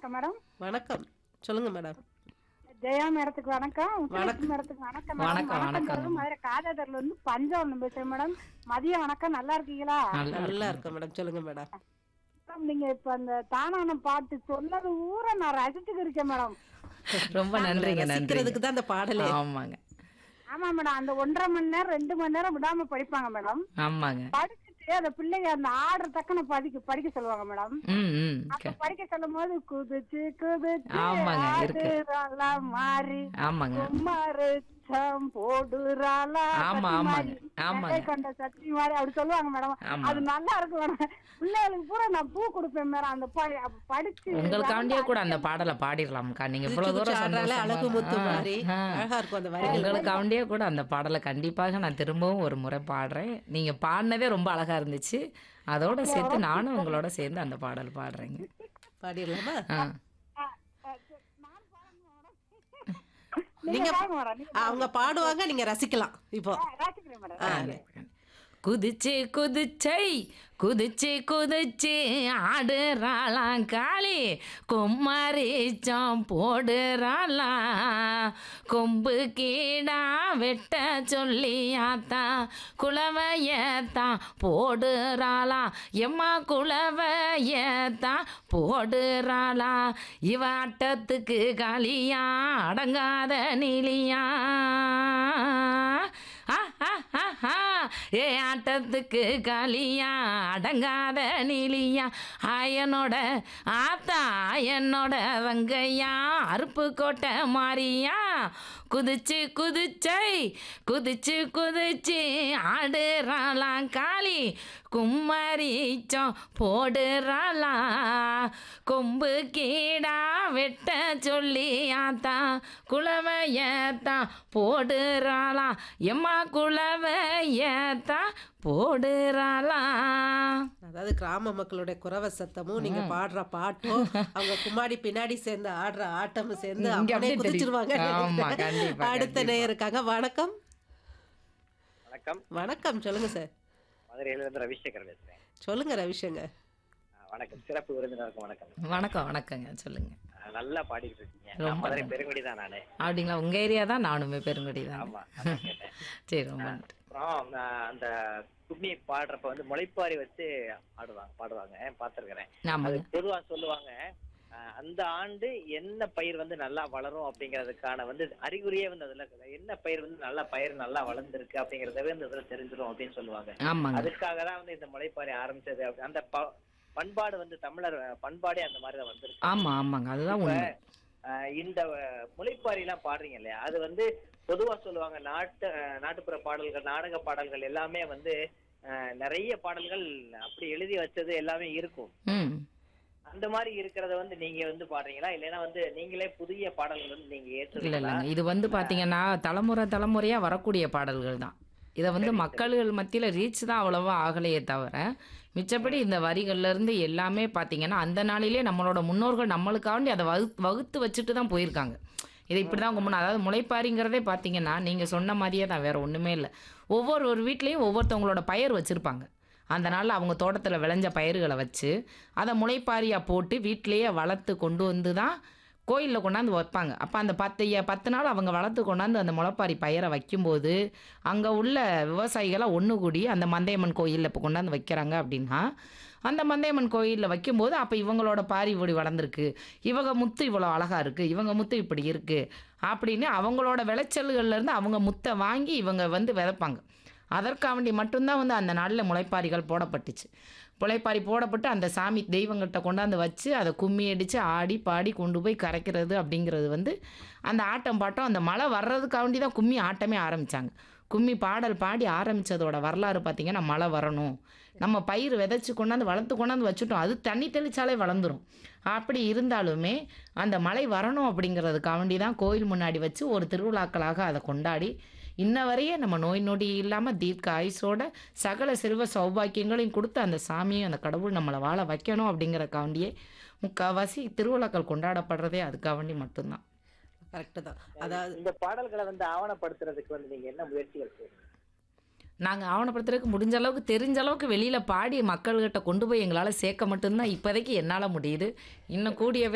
வணக்கம் மேடம் வணக்கம் சொல்லுங்க மேடம் ஜெயா மேடத்துக்கு வணக்கம் வணக்கம். உங்களுக்கும் மேடத்துக்கு வணக்கம் மேடம் வணக்கம், வணக்கம். சொல்றது மதுரை காதாதர்ல இருந்து பஞ்சவர்ணம் பேசுறேன் மேடம் மதிய வணக்கம் நல்லா இருக்கீங்களா நல்லா நல்லா இருக்கேன் மேடம் சொல்லுங்க மேடம் மேடம், நீங்க இப்ப அந்த தானான பாட்டு சொன்னது ஊரை நான் ரசிச்சுட்டு இருக்கேன் மேடம் ரொம்ப நன்றிங்க நன்றி ரசிக்கிறதுக்கு தான் அந்த பாடலே ஆமாங்க ஆமா மேடம் அந்த ஒன்றரை மணி நேரம் ரெண்டு மணி நேரம் விடாம படிப்பாங்க மேடம் ஆமாங்க படிச்சுட்டு அந்த பிள்ளைங்க அந்த ஆர்டர் தக்கன படிக்க படிக்க சொல்லுவாங்க மேடம் ம் ம் அப்ப படிக்க சொல்லும் போது குதிச்சு குதிச்சு ஆமாங்க, இருக்கு. ஆடுறாளா மாறி ஆமாங்க குமாரச்சம் போடுறாளா ஆமா, சத்தி ஆமாங்க, மாதிரி, ஆமாங்க. நகை கொண்ட சத்தி மாதிரி அப்படி சொல்லுவாங்க மேடம் ஆமா. அது நல்லா இருக்கும் மேடம் பிள்ளைகளுக்கு பூரா நான் பூ கொடுப்பேன் மேடம் அந்த ப- அப்ப படிச்சு உங்களுக்காண்டியே கூட அந்த பாடலை பாடிடலாம்க்கா நீங்க இவ்வளவு தூரம் ஆடுறால அழகு முத்து சந்தோஷமா- மாதிரி ஆ, ஆ. அழகா இருக்கும் அந்த வரிகள் உங்களுக்காண்டியே கூட அந்த பாடலை கண்டிப்பாக நான் திரும்பவும் ஒரு முறை பாடுறேன் நீங்க பாடினதே ரொம்ப அழகா இருந்துச்சு அதோட சேர்த்து நானும் உங்களோட சேர்ந்து அந்த பாடல் பாடுறேங்க பாடிடலாமா ஆ ஆ, ஆ, சரி, நான் பாருங்க மேடம். நீங்க நீங்க பாருங்க மேடம் நீங்க அவங்க பாடுவாங்க நீங்க ரசிக்கலாம் இப்போ ஆ, ரசிக்கிறேன் மேடம் ஆ, குதிச்சு குதிச்சை குதிச்சு குதிச்சு ஆடுறாளாம் காளி கும்மரிச்சம் போடுறாளாம் கொம்பு கீடா வெட்ட சொல்லி ஆத்தா குளவையத்தான் போடுறாளாம் எம்மா குளவையத்தான் போடுறாளா இவ ஆட்டத்துக்கு காளியா அடங்காத நிலியா ஆ, ஆ, ஆ, ஆ. ஏ ஆட்டத்துக்கு காளியா அடங்காத நீலியா ஆயனோட ஆத்தா ஆயனோட வங்கையா அருப்பு கோட்டை மாறியா குதிச்சு குதிச்சை குதிச்சு குதிச்சு ஆடுறாளாம் காளி கும்மரிச்சம் போடுறாளா கொம்பு கீடா வெட்ட சொல்லி ஆத்தா குளவையத்தான் போடுறாளா எம்மா குளவையத்தான் போடுறாளா அதாவது கிராம மக்களுடைய குறவ சத்தமும் நீங்க பாடுற பாட்டும் அவங்க கும்மாடி பின்னாடி சேர்ந்து ஆடுற ஆட்டமும் சேர்ந்து இங்க அப்படியே அப்படியே குதிச்சிருவாங்க தெரியும். ஆமா, கண்டிப்பா, அடுத்த கண்டிப்பா. நேயர் இருக்காங்க வணக்கம் வணக்கம் வணக்கம் சொல்லுங்க சார் மதுரையில இருந்து ரவிசேகர் பேசுறேன் சொல்லுங்க ரவிஷங்க ஆ, வணக்கம் சிறப்பு விருந்தினருக்கும் வணக்கம் வணக்கம் வணக்கங்க சொல்லுங்க ஆ, நல்லா பாடிட்டு இருக்கீங்க ரொம்ப நான் மதுரை பெருங்குடி தான் நானு அப்படிங்களா உங்க ஏரியா தான் நானுமே பெருங்குடி தான் ஆமா அதான் கேட்டேன் சரி ரொம்ப நன்றி அப்புறம் நான் அந்த கும்மி பாடுறப்ப வந்து முளைப்பாரி வச்சு ஆடுவாங்க பாடுவாங்க பார்த்துருக்கிறேன் அது ஆமாங்க பொதுவா சொல்லுவாங்க ஆ, அந்த ஆண்டு என்ன பயிர் வந்து நல்லா வளரும் அப்படிங்கிறதுக்கான வந்து அறிகுறியே வந்து அதுல இருக்குது. என்ன பயிர் வந்து நல்லா பயிர் நல்லா வளர்ந்துருக்கு அப்படிங்கறதவே இந்த இதுல தெரிஞ்சிடும் அப்படின்னு சொல்லுவாங்க ஆமாங்க அதுக்காக தான் வந்து இந்த முளைப்பாரி ஆரம்பிச்சது அப்படி- அந்த ப- பண்பாடு வந்து தமிழர் பண்பாடே அந்த மாதிரி தான் வந்திருக்கு ஆமா ஆமாங்க அதுதான் உண்மை ஆஹ் இந்த அஹ், முளைப்பாரி எல்லாம் பாடுறீங்க இல்லையா அது வந்து பொதுவா சொல்லுவாங்க நாட்டு அஹ், நாட்டுப்புற பாடல்கள் நாடக பாடல்கள் எல்லாமே வந்து அஹ், நிறைய பாடல்கள் அப்படி எழுதி வச்சது எல்லாமே இருக்கும் ம் அந்த மாதிரி இருக்கிறத வந்து நீங்க வந்து பாடுறீங்களா இல்லைன்னா வந்து நீங்களே புதிய பாடல்கள் வந்து நீங்க இல்லை ஏற்றுங்களா இல்லைங்க இது வந்து பார்த்தீங்கன்னா தலைமுறை தலைமுறையாக வரக்கூடிய பாடல்கள் தான் இதை வந்து மக்கள்கள் மத்தியில் ரீச் தான் அவ்வளோவா ஆகலையே தவிர மிச்சப்படி இந்த வரிகள்ல இருந்து எல்லாமே பார்த்தீங்கன்னா அந்த நாளிலே நம்மளோட முன்னோர்கள் நம்மளுக்காண்டி அதை வகு வகுத்து வச்சுட்டு தான் போயிருக்காங்க இதை இப்படி தான் கும்பிடணும் அதாவது முளைப்பாரிங்கிறதே பார்த்தீங்கன்னா நீங்கள் சொன்ன மாதிரியே தான் வேறு ஒன்றுமே இல்லை ஒவ்வொரு ஒரு வீட்லேயும் ஒவ்வொருத்தவங்களோட பயிர் வச்சுருப்பாங்க அந்த நாளில் அவங்க தோட்டத்தில் விளைஞ்ச பயிர்களை வச்சு அதை முளைப்பாரியாக போட்டு வீட்டிலேயே வளர்த்து கொண்டு வந்து தான் கோயிலில் கொண்டாந்து வைப்பாங்க அப்போ அந்த பத்து ஏ- பத்து நாள் அவங்க வளர்த்து கொண்டாந்து அந்த முளைப்பாரி பயிரை வைக்கும்போது அங்கே உள்ள விவசாயிகளாக ஒன்று கூடி அந்த மந்தையம்மன் கோயிலில் இப்போ கொண்டாந்து வைக்கிறாங்க அப்படின்னா அந்த மந்தையம்மன் கோயிலில் வைக்கும்போது அப்போ இவங்களோட பாரி இப்படி வளர்ந்துருக்கு இவங்க முத்து இவ்வளோ அழகாக இருக்குது இவங்க முத்து இப்படி இருக்குது அப்படின்னு அவங்களோட விளைச்சல்கள்லேருந்து அவங்க முத்தை வாங்கி இவங்க வந்து விதைப்பாங்க அதற்காண்டி மட்டும்தான் வந்து அந்த நாளில் முளைப்பாரிகள் போடப்பட்டுச்சு முளைப்பாரி போடப்பட்டு அந்த சாமி தெய்வங்கள்கிட்ட கொண்டாந்து வச்சு அதை கும்மி அடித்து ஆடி பாடி கொண்டு போய் கரைக்கிறது அப்படிங்கிறது வந்து அந்த ஆட்டம் பாட்டம் அந்த மழை வர்றதுக்காண்டி தான் கும்மி ஆட்டமே ஆரம்பித்தாங்க கும்மி பாடல் பாடி ஆரம்பித்ததோட வரலாறு பார்த்திங்கன்னா மழை வரணும் நம்ம பயிர் விதைச்சி கொண்டாந்து வளர்த்து கொண்டாந்து வச்சுட்டோம் அது தண்ணி தெளிச்சாலே வளர்ந்துரும் அப்படி இருந்தாலுமே அந்த மழை வரணும் அப்படிங்கிறதுக்காண்டி தான் கோயில் முன்னாடி வச்சு ஒரு திருவிழாக்களாக அதை கொண்டாடி இன்ன வரையே நம்ம நோய் நொடி இல்லாமல் தீர்க்க ஆயுசோட சகல செல்வ சௌபாக்கியங்களையும் கொடுத்து அந்த சாமியை அந்த கடவுள் நம்மளை வாழ வைக்கணும் அப்படிங்கிறக்காண்டியே முக்கால்வாசி திருவிழாக்கள் கொண்டாடப்படுறதே அதுக்காண்டி மட்டும்தான் கரெக்டு தான் அதாவது இந்த பாடல்களை வந்து ஆவணப்படுத்துறதுக்கு வந்து நீங்க என்ன முயற்சிகள் செய்றீங்க நாங்கள் ஆவணப்படுத்துறதுக்கு முடிஞ்ச அளவுக்கு தெரிஞ்ச அளவுக்கு வெளியில் பாடி மக்கள்கிட்ட கொண்டு போய் எங்களால் சேர்க்க மட்டும்தான் இப்போதைக்கு என்னால் முடியுது இன்னும் கூடிய